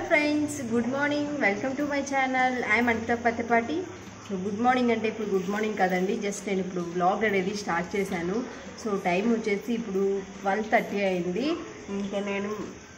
friends good morning welcome to my channel I'm Anitha Pattipati so good morning అంటే ఇప్పుడు good morning కదండి just నేను ఇప్పుడు బ్లాగ్ అనేది స్టార్ట్ చేశాను సో టైం వచ్చేసి ఇప్పుడు ట్వెల్వ్ థర్టీ అయింది ఇంకా నేను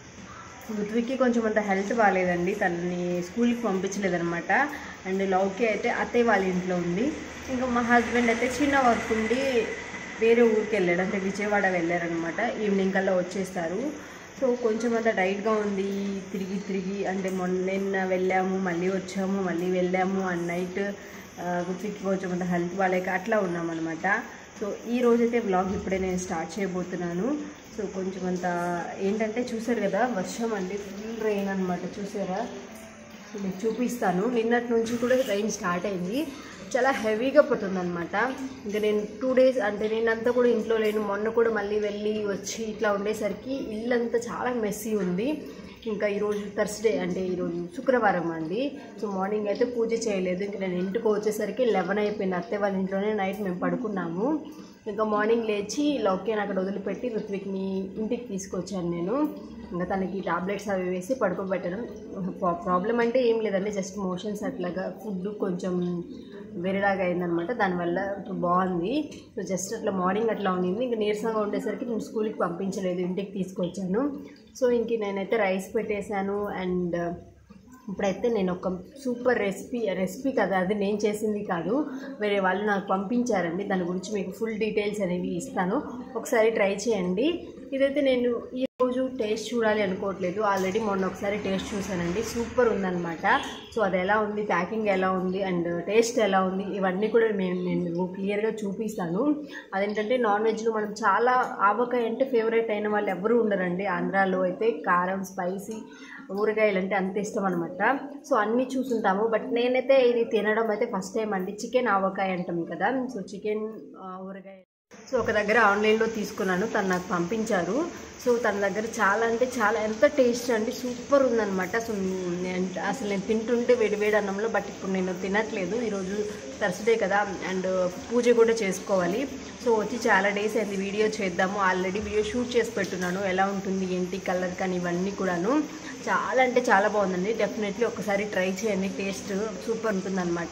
ఋత్విక్కి కొంచెం అంత హెల్త్ బాగాలేదండి తనని స్కూల్కి పంపించలేదనమాట అండ్ లౌకి అయితే అత్తయ్య వాళ్ళ ఇంట్లో ఉంది ఇంకా మా హస్బెండ్ అయితే చిన్న వర్క్ ఉండి వేరే ఊరికి వెళ్ళాడు అంటే విజయవాడ వెళ్ళారనమాట ఈవినింగ్ కల్లా వచ్చేస్తారు సో కొంచెం అంత టైట్గా ఉంది తిరిగి తిరిగి అంటే మొన్న నిన్న వెళ్ళాము మళ్ళీ వచ్చాము మళ్ళీ వెళ్ళాము అన్ నైట్ ఋత్విక్కి కొంచెం అంత హెల్త్ బాగాలేక అట్లా ఉన్నామన్నమాట సో ఈ రోజైతే బ్లాగ్ ఇప్పుడే నేను స్టార్ట్ చేయబోతున్నాను సో కొంచెం అంత ఏంటంటే చూసారు కదా వర్షం అండి ఫుల్ రెయిన్ అనమాట చూసారా సో మీకు చూపిస్తాను నిన్నటి నుంచి కూడా రైన్ స్టార్ట్ అయింది చాలా హెవీగా పడుతుంది అనమాట ఇంకా నేను టూ డేస్ అంటే నేనంతా కూడా ఇంట్లో లేను మొన్న కూడా మళ్ళీ వెళ్ళి వచ్చి ఇట్లా ఉండేసరికి ఇల్లంతా చాలా మెస్సీ ఉంది ఇంకా ఈరోజు థర్స్డే అంటే ఈరోజు శుక్రవారం అండి సో మార్నింగ్ అయితే పూజ చేయలేదు ఇంకా నేను ఇంటికి వచ్చేసరికి లెవెన్ అయిపోయింది అత్తయ్య వాళ్ళ ఇంట్లోనే నైట్ మేము పడుకున్నాము ఇంకా మార్నింగ్ లేచి లౌక్యాన్ని అక్కడ వదిలిపెట్టి ఋత్విక్ని ఇంటికి తీసుకొచ్చాను నేను ఇంకా తనకి టాబ్లెట్స్ అవి వేసి పడుకోబెట్టడం ప్రాబ్లం అంటే ఏం లేదండి జస్ట్ మోషన్స్ అట్లాగా ఫుడ్ కొంచెం వేరేలాగా అయిందనమాట దానివల్ల ఇప్పుడు బాగుంది సో జస్ట్ అట్లా మార్నింగ్ అట్లా ఉండింది ఇంకా నీరసంగా ఉండేసరికి నేను స్కూల్కి పంపించలేదు ఇంటికి తీసుకొచ్చాను సో ఇంక నేనైతే రైస్ పెట్టేశాను అండ్ ఇప్పుడైతే నేను ఒక సూపర్ రెసిపీ రెసిపీ కదా అది నేను చేసింది కాదు వేరే వాళ్ళు నాకు పంపించారండి దాని గురించి మీకు ఫుల్ డీటెయిల్స్ అనేవి ఇస్తాను ఒకసారి ట్రై చేయండి ఇదైతే నేను ఈరోజు టేస్ట్ చూడాలి అనుకోవట్లేదు ఆల్రెడీ మొన్న ఒకసారి టేస్ట్ చూశానండి సూపర్ ఉందన్నమాట సో అది ఎలా ఉంది ప్యాకింగ్ ఎలా ఉంది అండ్ టేస్ట్ ఎలా ఉంది ఇవన్నీ కూడా నేను నేను క్లియర్గా చూపిస్తాను అదేంటంటే నాన్ వెజ్లో మనం చాలా ఆవకాయ అంటే ఫేవరెట్ అయిన వాళ్ళు ఎవరు ఉండరండి ఆంధ్రాలో అయితే కారం స్పైసీ ఊరగాయలు అంటే అంత ఇష్టం అనమాట సో అన్నీ చూసుంటాము బట్ నేనైతే ఇది తినడం అయితే ఫస్ట్ టైం అండి చికెన్ ఆవకాయ అంటాం కదా సో చికెన్ ఊరగాయ సో ఒక దగ్గర ఆన్లైన్లో తీసుకున్నాను తను నాకు పంపించారు సో తన దగ్గర చాలా అంటే చాలా ఎంత టేస్ట్ అండి సూపర్ ఉందన్నమాట సో నేను అసలు నేను తింటుంటే వేడివేడి అన్నంలో బట్ ఇప్పుడు నేను తినట్లేదు ఈరోజు థర్స్డే కదా అండ్ పూజ కూడా చేసుకోవాలి సో వచ్చి చాలా డేస్ అయింది వీడియో చేద్దాము ఆల్రెడీ వీడియో షూట్ చేసి పెట్టున్నాను ఎలా ఉంటుంది ఏంటి కలర్ కానీ ఇవన్నీ కూడాను చాలా అంటే చాలా బాగుందండి డెఫినెట్లీ ఒకసారి ట్రై చేయండి టేస్ట్ సూపర్ ఉంటుందన్నమాట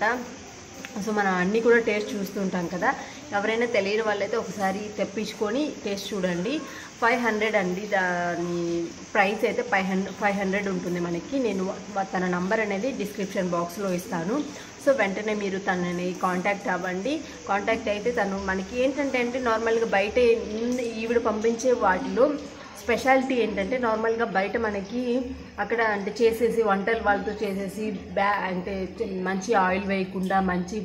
సో మనం అన్నీ కూడా టేస్ట్ చూస్తుంటాం కదా ఎవరైనా తెలియని వాళ్ళైతే ఒకసారి తెప్పించుకొని టేస్ట్ చూడండి ఫైవ్ హండ్రెడ్ అండి దాని ప్రైస్ అయితే ఫైవ్ హండ్రెడ్ ఫైవ్ హండ్రెడ్ ఉంటుంది మనకి నేను తన నంబర్ అనేది డిస్క్రిప్షన్ బాక్స్లో ఇస్తాను సో వెంటనే మీరు తనని కాంటాక్ట్ అవ్వండి కాంటాక్ట్ అయితే తను మనకి ఏంటంటే అంటే నార్మల్గా బయట ఈవిడ పంపించే వాటిలో స్పెషాలిటీ ఏంటంటే నార్మల్గా బయట మనకి అక్కడ అంటే చేసేసి వంటలు వాళ్ళతో చేసేసి బ్యా అంటే మంచి ఆయిల్ వేయకుండా మంచి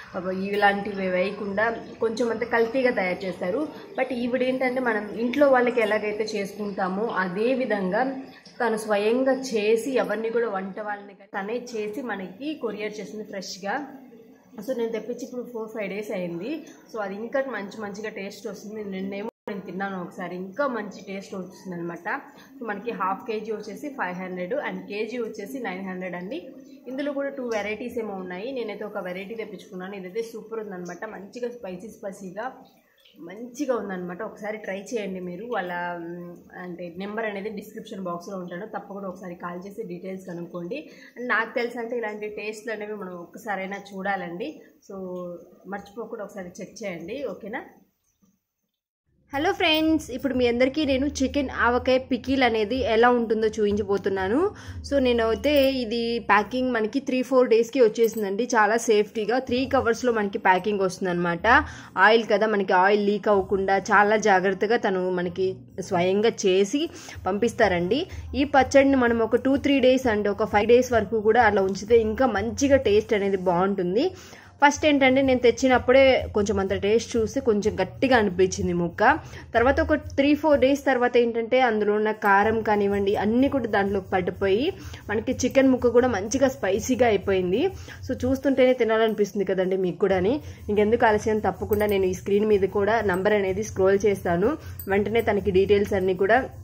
ఇలాంటివి వేయకుండా కొంచెం అంత కల్తీగా తయారు చేస్తారు బట్ ఈవిడ ఏంటంటే మనం ఇంట్లో వాళ్ళకి ఎలాగైతే చేసుకుంటామో అదే విధంగా తను స్వయంగా చేసి ఎవరిని కూడా వంట వాళ్ళని తనే చేసి మనకి కొరియర్ చేసింది ఫ్రెష్గా సో నేను తెప్పించి ఇప్పుడు ఫోర్ ఫైవ్ డేస్ అయింది సో అది ఇంకా మంచి మంచిగా టేస్ట్ వస్తుంది నిన్నేమో నేను తిన్నాను ఒకసారి ఇంకా మంచి టేస్ట్ వస్తుంది అనమాట సో మనకి హాఫ్ కేజీ వచ్చేసి ఫైవ్ హండ్రెడ్ అండ్ కేజీ వచ్చేసి నైన్ హండ్రెడ్ అండి ఇందులో కూడా టూ వెరైటీస్ ఏమో ఉన్నాయి నేనైతే ఒక వెరైటీ తెప్పించుకున్నాను ఇదైతే సూపర్ ఉందనమాట మంచిగా స్పైసీ స్పైసీగా మంచిగా ఉందన్నమాట ఒకసారి ట్రై చేయండి మీరు వాళ్ళ అంటే నెంబర్ అనేది డిస్క్రిప్షన్ బాక్స్లో ఉంటాడు తప్పకుండా ఒకసారి కాల్ చేసి డీటెయిల్స్ కనుక్కోండి అండ్ నాకు తెలిసి అంటే ఇలాంటి టేస్ట్లు అనేవి మనం ఒక్కసారైనా చూడాలండి సో మర్చిపోకుండా ఒకసారి చెక్ చేయండి ఓకేనా హలో ఫ్రెండ్స్ ఇప్పుడు మీ అందరికీ నేను చికెన్ ఆవకాయ పికిల్ అనేది ఎలా ఉంటుందో చూపించబోతున్నాను సో నేను అయితే ఇది ప్యాకింగ్ మనకి త్రీ ఫోర్ డేస్కి వచ్చేసిందండి చాలా సేఫ్టీగా త్రీ కవర్స్లో మనకి ప్యాకింగ్ వస్తుందన్నమాట ఆయిల్ కదా మనకి ఆయిల్ లీక్ అవ్వకుండా చాలా జాగ్రత్తగా తను మనకి స్వయంగా చేసి పంపిస్తారండి ఈ పచ్చడిని మనం ఒక టూ త్రీ డేస్ అంటే ఒక ఫైవ్ డేస్ వరకు కూడా అలా ఉంచితే ఇంకా మంచిగా టేస్ట్ అనేది బాగుంటుంది ఫస్ట్ ఏంటంటే నేను తెచ్చినప్పుడే కొంచెం అంత టేస్ట్ చూసి కొంచెం గట్టిగా అనిపించింది ముక్క తర్వాత ఒక త్రీ ఫోర్ డేస్ తర్వాత ఏంటంటే అందులో ఉన్న కారం కానివ్వండి అన్నీ కూడా దాంట్లో పడిపోయి మనకి చికెన్ ముక్క కూడా మంచిగా స్పైసీగా అయిపోయింది సో చూస్తుంటేనే తినాలనిపిస్తుంది కదండి మీకు కూడాని ఇంకెందుకు ఆలస్యం తప్పకుండా నేను ఈ స్క్రీన్ మీద కూడా నంబర్ అనేది స్క్రోల్ చేస్తాను వెంటనే తనకి డీటెయిల్స్ అన్నీ కూడా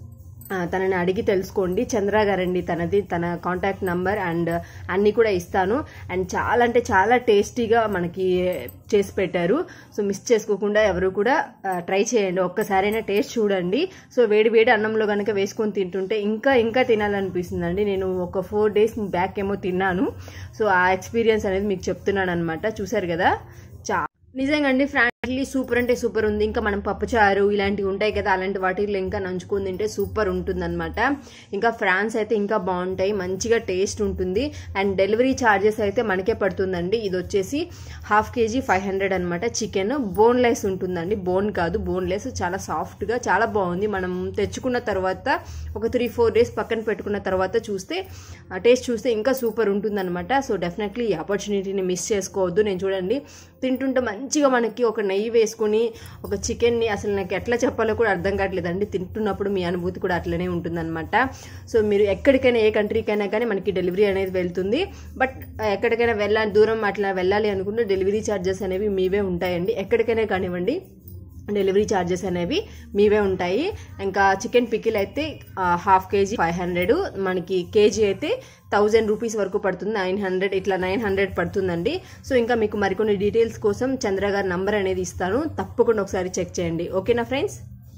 ఆ, తనని అడిగి తెలుసుకోండి చంద్ర గారండి తనది తన కాంటాక్ట్ నంబర్ అండ్ అన్నీ కూడా ఇస్తాను అండ్ చాలా అంటే చాలా టేస్టీగా మనకి చేసి పెట్టారు సో మిస్ చేసుకోకుండా ఎవరు కూడా ట్రై చేయండి ఒక్కసారైనా టేస్ట్ చూడండి సో వేడి వేడి అన్నంలో కనుక వేసుకొని తింటుంటే ఇంకా ఇంకా తినాలనిపిస్తుందండి నేను ఒక ఫోర్ డేస్ బ్యాక్ ఏమో తిన్నాను సో ఆ ఎక్స్పీరియన్స్ అనేది మీకు చెప్తున్నాను అనమాట చూసారు కదా చా నిజంగా అండి ఫ్రాంక్లీ సూపర్ అంటే సూపర్ ఉంది ఇంకా మనం పప్పుచారు ఇలాంటివి ఉంటాయి కదా అలాంటి వాటిలో ఇంకా నంచుకొని తింటే సూపర్ ఉంటుంది అనమాట ఇంకా ఫ్రాన్స్ అయితే ఇంకా బాగుంటాయి మంచిగా టేస్ట్ ఉంటుంది అండ్ డెలివరీ ఛార్జెస్ అయితే మనకే పడుతుందండి ఇది వచ్చేసి హాఫ్ కేజీ ఫైవ్ హండ్రెడ్ అనమాట చికెన్ బోన్లెస్ ఉంటుందండి బోన్ కాదు బోన్లెస్ చాలా సాఫ్ట్గా చాలా బాగుంది మనం తెచ్చుకున్న తర్వాత ఒక త్రీ ఫోర్ డేస్ పక్కన పెట్టుకున్న తర్వాత చూస్తే ఆ టేస్ట్ చూస్తే ఇంకా సూపర్ ఉంటుందన్నమాట సో డెఫినెట్లీ ఈ ఆపర్చునిటీని మిస్ చేసుకోవద్దు నేను చూడండి తింటుంటే మంచిగా మనకి ఒక నెయ్యి వేసుకొని ఒక చికెన్ని అసలు నాకు ఎట్లా చెప్పాలో కూడా అర్థం కావట్లేదండి తింటున్నప్పుడు మీ అనుభూతి కూడా అట్లనే ఉంటుందన్నమాట సో మీరు ఎక్కడికైనా ఏ కంట్రీకైనా కానీ మనకి డెలివరీ అనేది వెళ్తుంది బట్ ఎక్కడికైనా వెళ్ళాలి దూరం అట్లా వెళ్ళాలి అనుకుంటే డెలివరీ ఛార్జెస్ అనేవి మీవే ఉంటాయండి ఎక్కడికైనా కానివ్వండి డెలివరీ ఛార్జెస్ అనేవి మీవే ఉంటాయి ఇంకా చికెన్ పికిల్ అయితే హాఫ్ కేజీ ఫైవ్ హండ్రెడ్ మనకి కేజీ అయితే థౌజండ్ రూపీస్ వరకు పడుతుంది నైన్ హండ్రెడ్ ఇట్లా నైన్ హండ్రెడ్ పడుతుందండి సో ఇంకా మీకు మరికొన్ని డీటెయిల్స్ కోసం చంద్ర గారి నంబర్ అనేది ఇస్తాను తప్పకుండా ఒకసారి చెక్ చేయండి ఓకేనా ఫ్రెండ్స్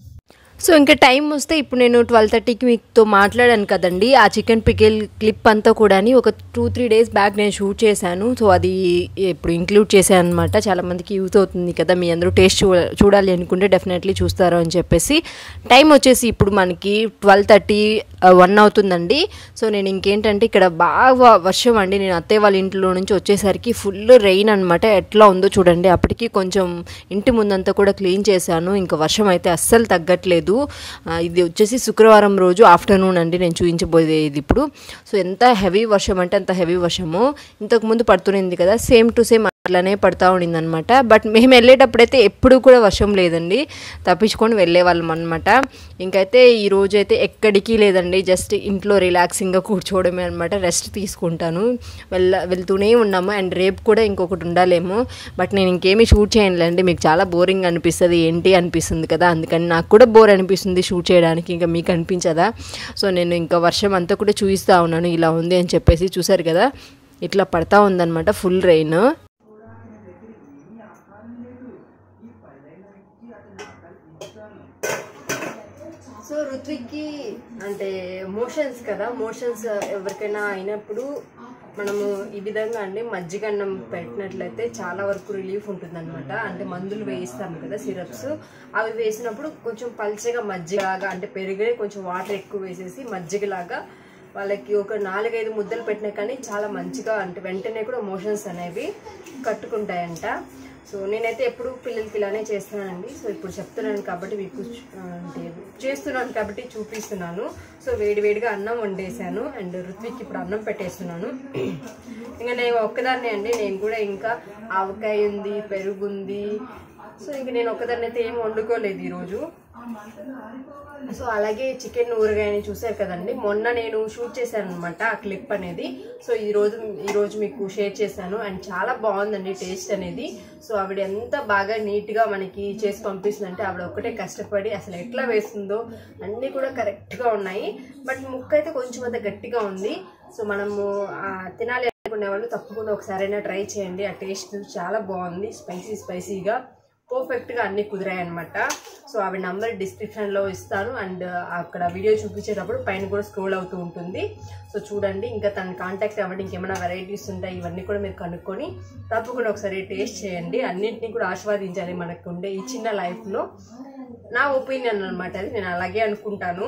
సో ఇంకా టైం వస్తే ఇప్పుడు నేను ట్వెల్వ్ థర్టీకి మీతో మాట్లాడాను కదండి ఆ చికెన్ పికిల్ క్లిప్ అంతా కూడా ఒక టూ త్రీ డేస్ బ్యాక్ నేను షూట్ చేశాను సో అది ఇప్పుడు ఇంక్లూడ్ చేశాను అనమాట చాలా మందికి యూజ్ అవుతుంది కదా మీ అందరూ టేస్ట్ చూ చూడాలి అనుకుంటే డెఫినెట్లీ చూస్తారు అని చెప్పేసి టైం వచ్చేసి ఇప్పుడు మనకి ట్వెల్వ్ థర్టీ వన్ అవుతుందండి సో నేను ఇంకేంటంటే ఇక్కడ బాగా వర్షం అండి నేను అత్తయ్య వాళ్ళ ఇంట్లో నుంచి వచ్చేసరికి ఫుల్ రెయిన్ అనమాట ఎట్లా ఉందో చూడండి అప్పటికి కొంచెం ఇంటి ముందంతా కూడా క్లీన్ చేశాను ఇంకా వర్షం అయితే అస్సలు తగ్గట్లేదు ఆ, ఇది వచ్చేసి శుక్రవారం రోజు ఆఫ్టర్నూన్ అండి నేను చూపించబోయేది ఇప్పుడు సో ఎంత హెవీ వర్షం అంటే అంత హెవీ వర్షము ఇంతకు ముందు పడుతునింది కదా సేమ్ టు సేమ్ అట్లానే పడతా ఉండింది అనమాట బట్ మేము వెళ్ళేటప్పుడైతే ఎప్పుడు కూడా వర్షం లేదండి తప్పించుకొని వెళ్ళేవాళ్ళం అనమాట ఇంకైతే ఈ రోజు అయితే ఎక్కడికి లేదండి జస్ట్ ఇంట్లో రిలాక్సింగ్గా కూర్చోవడమే అనమాట రెస్ట్ తీసుకుంటాను వెళ్ళ వెళ్తూనే ఉన్నాము అండ్ రేపు కూడా ఇంకొకటి ఉండాలేమో బట్ నేను ఇంకేమీ షూట్ చేయనులేండి మీకు చాలా బోరింగ్ అనిపిస్తుంది ఏంటి అనిపిస్తుంది కదా అందుకని నాకు కూడా బోర్ అనిపిస్తుంది షూట్ చేయడానికి ఇంకా మీకు అనిపించదా సో నేను ఇంకా వర్షం అంతా కూడా చూపిస్తూ ఉన్నాను ఇలా ఉంది అని చెప్పేసి చూసారు కదా ఇట్లా పడతా ఉందన్నమాట ఫుల్ రెయిన్ సో ఋత్విక్కి అంటే మోషన్స్ కదా మోషన్స్ ఎవరికైనా అయినప్పుడు మనము ఈ విధంగా అండి మజ్జిగ అన్నం పెట్టినట్లయితే చాలా వరకు రిలీఫ్ ఉంటుందన్నమాట అంటే మందులు వేయిస్తాం కదా సిరప్స్ అవి వేసినప్పుడు కొంచెం పల్చగా మజ్జిగలాగా అంటే పెరిగే కొంచెం వాటర్ ఎక్కువ వేసేసి మజ్జిగలాగా వాళ్ళకి ఒక నాలుగైదు ముద్దలు పెట్టినా కానీ చాలా మంచిగా అంటే వెంటనే కూడా మోషన్స్ అనేవి కట్టుకుంటాయంట సో నేనైతే ఎప్పుడు పిల్లలకి ఇలానే చేస్తున్నానండి సో ఇప్పుడు చెప్తున్నాను కాబట్టి మీకు చూ- అంటే చేస్తున్నాను కాబట్టి చూపిస్తున్నాను సో వేడి వేడిగా అన్నం వండేసాను అండ్ ఋత్విక్ ఇప్పుడు అన్నం పెట్టేస్తున్నాను ఇంకా నేను ఒక్కదాన్నే అండి నేను కూడా ఇంకా ఆవకాయ ఉంది పెరుగు ఉంది సో ఇంక నేను ఒక్కదాన్ని అయితే ఏం వండుకోలేదు ఈరోజు సో అలాగే చికెన్ ఊరగాయని చూసారు కదండి మొన్న నేను షూట్ చేశాను అనమాట ఆ క్లిప్ అనేది సో ఈ రోజు ఈ రోజు మీకు షేర్ చేశాను అండ్ చాలా బాగుందండి టేస్ట్ అనేది సో ఆవిడ ఎంత బాగా నీట్ గా మనకి చేసి పంపిస్తుందంటే ఆవిడ ఒక్కటే కష్టపడి అసలు ఎట్లా వేస్తుందో అన్నీ కూడా కరెక్ట్ గా ఉన్నాయి బట్ ముక్క అయితే కొంచెం అంత గట్టిగా ఉంది సో మనము ఆ, తినాలి అనుకునే వాళ్ళు తప్పకుండా ఒకసారైనా ట్రై చేయండి ఆ టేస్ట్ చాలా బాగుంది స్పైసీ స్పైసీగా పర్ఫెక్ట్గా అన్ని కుదిరాయి అనమాట సో అవి నంబర్ డిస్క్రిప్షన్లో ఇస్తాను అండ్ అక్కడ వీడియో చూపించేటప్పుడు పైన కూడా స్క్రోల్ అవుతూ ఉంటుంది సో చూడండి ఇంకా తన కాంటాక్ట్ అవ్వండి ఇంకేమైనా వెరైటీస్ ఉంటాయి ఇవన్నీ కూడా మీరు కనుక్కొని తప్పకుండా ఒకసారి టేస్ట్ చేయండి అన్నింటినీ కూడా ఆస్వాదించాలి మనకు ఉండే ఈ చిన్న లైఫ్లో నా ఒపీనియన్ అనమాట అది నేను అలాగే అనుకుంటాను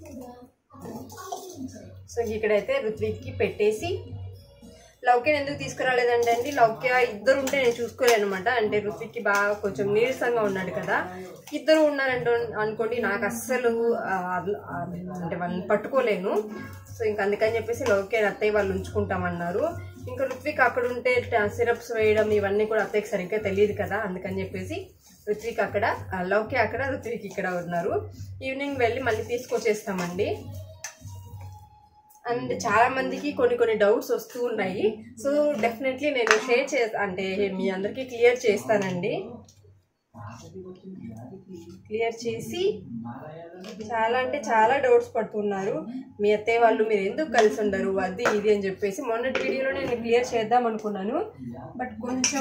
సో ఇక్కడైతే ఋత్విక్కి పెట్టేసి లౌక్యని ఎందుకు తీసుకురాలేదంటే అండి లౌక్య ఇద్దరు ఉంటే నేను చూసుకోలేను అనమాట అంటే ఋత్విక్కి బాగా కొంచెం నీరసంగా ఉన్నాడు కదా ఇద్దరు ఉన్నారంటే అనుకోండి నాకు అస్సలు ఆ, ఆ, అంటే వాళ్ళని పట్టుకోలేను సో ఇంక అందుకని చెప్పేసి లౌక్య అత్తయ్య వాళ్ళు ఉంచుకుంటామన్నారు ఇంకా ఋత్విక్ అక్కడ ఉంటే సిరప్స్ వేయడం ఇవన్నీ కూడా అత్తయ్యకి సరిగ్గా తెలియదు కదా అందుకని చెప్పేసి ఋత్విక్ అక్కడ ఆ, లౌక్య అక్కడ ఋత్విక్ ఇక్కడ ఉన్నారు ఈవినింగ్ వెళ్ళి మళ్ళీ తీసుకొచ్చేస్తామండి అండ్ చాలా మందికి కొన్ని కొన్ని డౌట్స్ వస్తూ ఉన్నాయి సో డెఫినెట్లీ నేను షేర్ చే అంటే మీ అందరికీ క్లియర్ చేస్తానండి క్లియర్ చేసి చాలా అంటే చాలా డౌట్స్ పడుతున్నారు మీ అత్తయ్య వాళ్ళు మీరు ఎందుకు కలిసి ఉండరు అది ఇది అని చెప్పేసి మొన్నటి వీడియోలో నేను క్లియర్ చేద్దాం అనుకున్నాను బట్ కొంచెం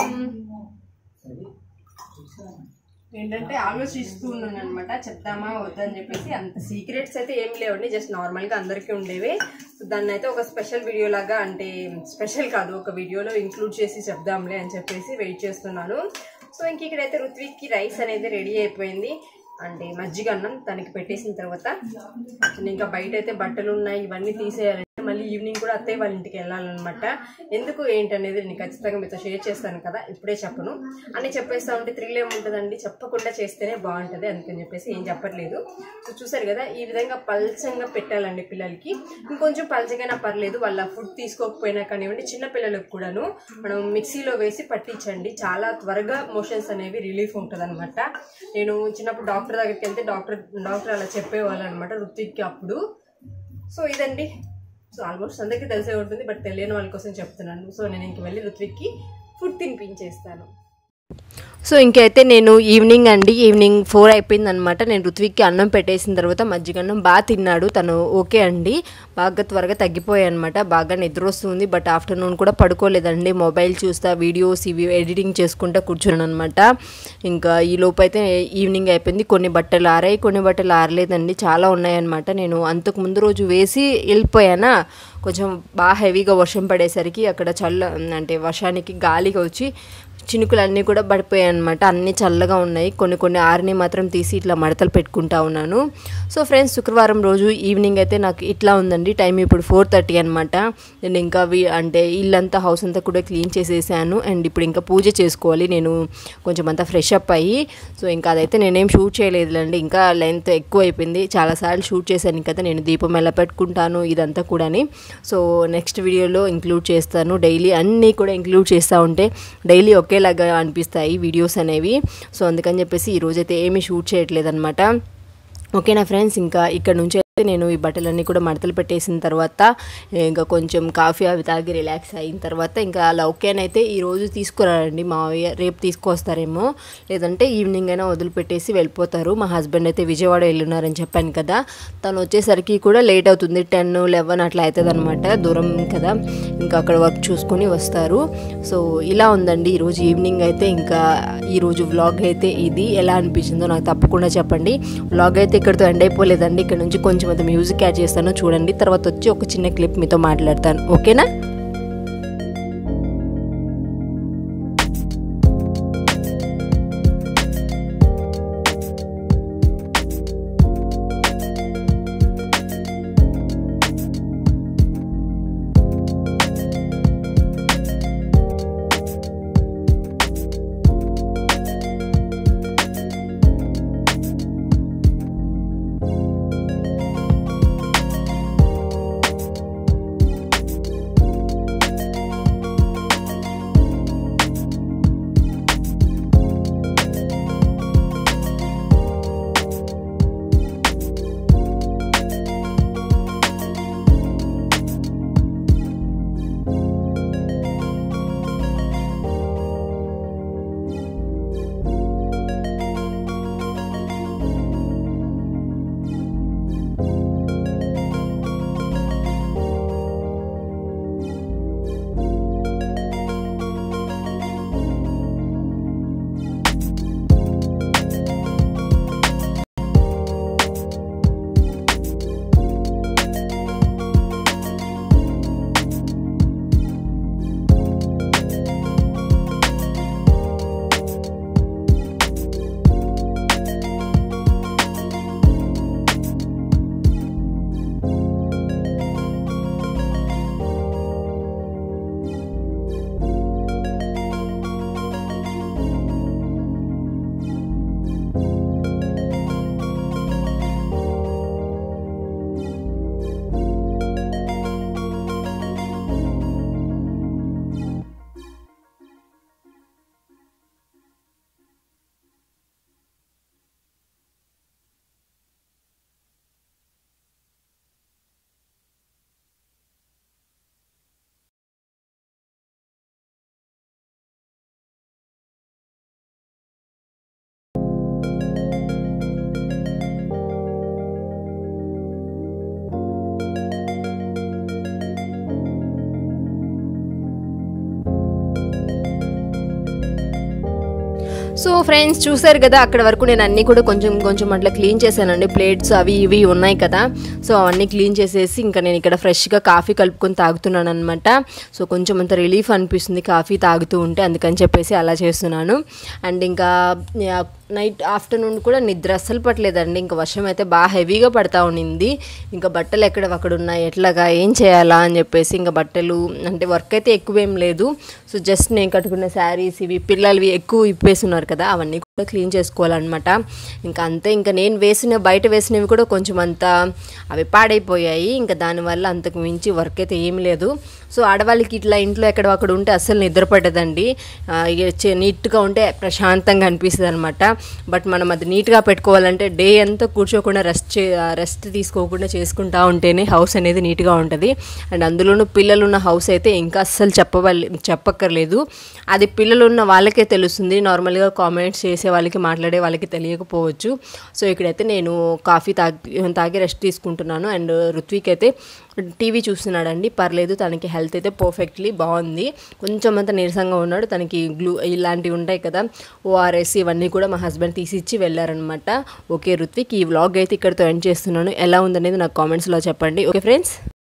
ఏంటంటే ఆలోచిస్తూ ఉన్నాను అనమాట చెప్దామా వద్దని చెప్పేసి అంత సీక్రెట్స్ అయితే ఏం లేవండి జస్ట్ నార్మల్గా అందరికీ ఉండేవి సో దాన్ని అయితే ఒక స్పెషల్ వీడియో లాగా అంటే స్పెషల్ కాదు ఒక వీడియోలో ఇంక్లూడ్ చేసి చెప్దాంలే అని చెప్పేసి వెయిట్ చేస్తున్నాను సో ఇంక ఇక్కడైతే రుత్విక్కి రైస్ అనేది రెడీ అయిపోయింది అంటే మజ్జిగ అన్నం తనకి పెట్టేసిన తర్వాత నేను ఇంకా బయట అయితే బట్టలు ఉన్నాయి ఇవన్నీ తీసేయాలంటే మళ్ళీ ఈవినింగ్ కూడా అత్తయ్య వాళ్ళ ఇంటికి వెళ్ళాలన్నమాట ఎందుకు ఏంటనేది నేను ఖచ్చితంగా మీతో షేర్ చేస్తాను కదా ఇప్పుడే చెప్పను అని చెప్పేస్తా ఉంటే థ్రిల్ ఏముంటుందండి చెప్పకుండా చేస్తేనే బాగుంటుంది అందుకని చెప్పేసి ఏం చెప్పట్లేదు సో చూసారు కదా ఈ విధంగా పల్చంగా పెట్టాలండి పిల్లలకి ఇంకొంచెం పల్చగైనా పర్లేదు వాళ్ళ ఫుడ్ తీసుకోకపోయినా కానివ్వండి చిన్న పిల్లలకు కూడాను మనం మిక్సీలో వేసి పట్టించండి చాలా త్వరగా మోషన్స్ అనేవి రిలీఫ్ ఉంటుంది అనమాట నేను చిన్నప్పుడు డాక్టర్ దగ్గరికి వెళ్తే డాక్టర్ డాక్టర్ అలా చెప్పేవాళ్ళు అనమాట రుత్విక్కి అప్పుడు సో ఇదండి సో ఆల్మోస్ట్ అందరికీ తెలిసే ఉంటుంది బట్ తెలియని వాళ్ళ కోసం చెప్తున్నాను సో నేను ఇంక వెళ్ళి రుత్విక్కి ఫుడ్ తినిపించేస్తాను సో ఇంకైతే నేను ఈవినింగ్ అండి ఈవినింగ్ ఫోర్ అయిపోయింది అనమాట నేను రుత్విక్కి అన్నం పెట్టేసిన తర్వాత మజ్జిగన్నం బాగా తిన్నాడు తను ఓకే అండి బాగా త్వరగా తగ్గిపోయాయి అనమాట బాగా నిద్ర వస్తుంది బట్ ఆఫ్టర్నూన్ కూడా పడుకోలేదండి మొబైల్ చూస్తా వీడియోస్ ఇవి ఎడిటింగ్ చేసుకుంటా కూర్చున్నాను అనమాట ఇంకా ఈ లోపు అయితే ఈవినింగ్ అయిపోయింది కొన్ని బట్టలు ఆరాయి కొన్ని బట్టలు ఆరలేదండి చాలా ఉన్నాయన్నమాట నేను అంతకు ముందు రోజు వేసి వెళ్ళిపోయానా కొంచెం బాగా హెవీగా వర్షం పడేసరికి అక్కడ చల్ల అంటే వర్షానికి గాలిగా వచ్చి చినుకులు అన్నీ కూడా పడిపోయాయి అనమాట అన్నీ చల్లగా ఉన్నాయి కొన్ని కొన్ని ఆరిని మాత్రం తీసి ఇట్లా మడతలు పెట్టుకుంటా ఉన్నాను సో ఫ్రెండ్స్ శుక్రవారం రోజు ఈవినింగ్ అయితే నాకు ఇట్లా ఉందండి టైం ఇప్పుడు ఫోర్ థర్టీ అనమాట నేను ఇంకా వి- అంటే ఇల్లంతా హౌస్ అంతా కూడా క్లీన్ చేసేసాను అండ్ ఇప్పుడు ఇంకా పూజ చేసుకోవాలి నేను కొంచెం అంతా ఫ్రెష్ అప్ అయ్యి సో ఇంకా అదైతే నేనేం షూట్ చేయలేదులేండి ఇంకా లెంత్ ఎక్కువ అయిపోయింది చాలాసార్లు షూట్ చేశాను కదా నేను దీపం ఎలా పెట్టుకుంటాను ఇదంతా కూడాని సో నెక్స్ట్ వీడియోలో ఇంక్లూడ్ చేస్తాను డైలీ అన్నీ కూడా ఇంక్లూడ్ చేస్తూ ఉంటే డైలీ ఒకేలాగా అనిపిస్తాయి వీడియోస్ అనేవి సో అందుకని చెప్పేసి ఈరోజైతే ఏమీ షూట్ చేయట్లేదు అనమాట ఓకేనా ఫ్రెండ్స్ ఇంకా ఇక్కడ నుంచి అయితే నేను ఈ బట్టలన్నీ కూడా మడతలు పెట్టేసిన తర్వాత ఇంకా కొంచెం కాఫీ అవి తాగి రిలాక్స్ అయిన తర్వాత ఇంకా అలా ఓకేనైతే ఈ రోజు తీసుకురారండి మావయ్య రేపు తీసుకొస్తారేమో లేదంటే ఈవినింగ్ అయినా వదిలిపెట్టేసి వెళ్ళిపోతారు మా హస్బెండ్ అయితే విజయవాడ వెళ్ళున్నారని చెప్పాను కదా తను వచ్చేసరికి కూడా లేట్ అవుతుంది టెన్ లెవెన్ అట్లా అవుతుంది అనమాట దూరం కదా ఇంకా అక్కడ వర్క్ చూసుకొని వస్తారు సో ఇలా ఉందండి ఈరోజు ఈవినింగ్ అయితే ఇంకా ఈరోజు వ్లాగ్ అయితే ఇది ఎలా అనిపించిందో నాకు తప్పకుండా చెప్పండి వ్లాగ్ అయితే ఇక్కడితో ఎండ్ అయిపోలేదండి ఇక్కడ నుంచి కొంచెం అంత మ్యూజిక్ యాడ్ చేస్తాను చూడండి తర్వాత వచ్చి ఒక చిన్న క్లిప్ మీతో మాట్లాడతాను ఓకేనా సో ఫ్రెండ్స్ చూసారు కదా అక్కడ వరకు నేను అన్నీ కూడా కొంచెం కొంచెం అట్లా క్లీన్ చేశానండి ప్లేట్స్ అవి ఇవి ఉన్నాయి కదా సో అవన్నీ క్లీన్ చేసేసి ఇంకా నేను ఇక్కడ ఫ్రెష్గా కాఫీ కలుపుకొని తాగుతున్నాను అనమాట సో కొంచెం అంత రిలీఫ్ అనిపిస్తుంది కాఫీ తాగుతూ ఉంటే అందుకని చెప్పేసి అలా చేస్తున్నాను అండ్ ఇంకా నైట్ ఆఫ్టర్నూన్ కూడా నిద్ర అస్సలు పట్టలేదండి ఇంకా వర్షం అయితే బాగా హెవీగా పడతా ఉండింది ఇంకా బట్టలు ఎక్కడ అక్కడ ఉన్నాయి ఎట్లాగా ఏం చేయాలా అని చెప్పేసి ఇంకా బట్టలు అంటే వర్క్ అయితే ఎక్కువేం లేదు సో జస్ట్ నేను కట్టుకున్న శారీస్ ఇవి పిల్లలవి ఎక్కువ ఇప్పేస్తున్నారు కదా అవన్నీ కూడా క్లీన్ చేసుకోవాలన్నమాట ఇంకా అంతే ఇంకా నేను వేసిన బయట వేసినవి కూడా కొంచెం అంత అవి పాడైపోయాయి ఇంకా దానివల్ల అంతకు మించి వర్క్ అయితే ఏం లేదు సో ఆడవాళ్ళకి ఇట్లా ఇంట్లో ఎక్కడ అక్కడ ఉంటే అస్సలు నిద్ర పట్టదండి ఆ, ఇక చే- నీట్గా ఉంటే ప్రశాంతంగా అనిపిస్తుంది అనమాట బట్ మనం అది నీట్గా పెట్టుకోవాలంటే డే అంతా కూర్చోకుండా రెస్ట్ చే రెస్ట్ తీసుకోకుండా చేసుకుంటా ఉంటేనే హౌస్ అనేది నీట్గా ఉంటుంది అండ్ అందులోనూ పిల్లలు ఉన్న హౌస్ అయితే ఇంకా అస్సలు చెప్పవాలి చెప్పక్కర్లేదు అది పిల్లలు ఉన్న వాళ్ళకే తెలుస్తుంది నార్మల్గా కామెంట్స్ చేసే వాళ్ళకి మాట్లాడే వాళ్ళకి తెలియకపోవచ్చు సో ఇక్కడైతే నేను కాఫీ తాగి తాగి రెస్ట్ తీసుకుంటున్నాను అండ్ ఋత్విక్ అయితే టీవీ చూస్తున్నాడండి పర్లేదు తనకి హెల్త్ అయితే పర్ఫెక్ట్లీ బాగుంది కొంచెం అంత నీరసంగా ఉన్నాడు తనకి గ్లూ ఇలాంటివి ఉంటాయి కదా ఓఆర్ఎస్ ఇవన్నీ కూడా మా హస్బెండ్ తీసి ఇచ్చి వెళ్ళారనమాట ఓకే ఋత్విక్ ఈ వ్లాగ్ అయితే ఇక్కడితో ఎండ్ చేస్తున్నాను ఎలా ఉందనేది నాకు కామెంట్స్లో చెప్పండి ఓకే ఫ్రెండ్స్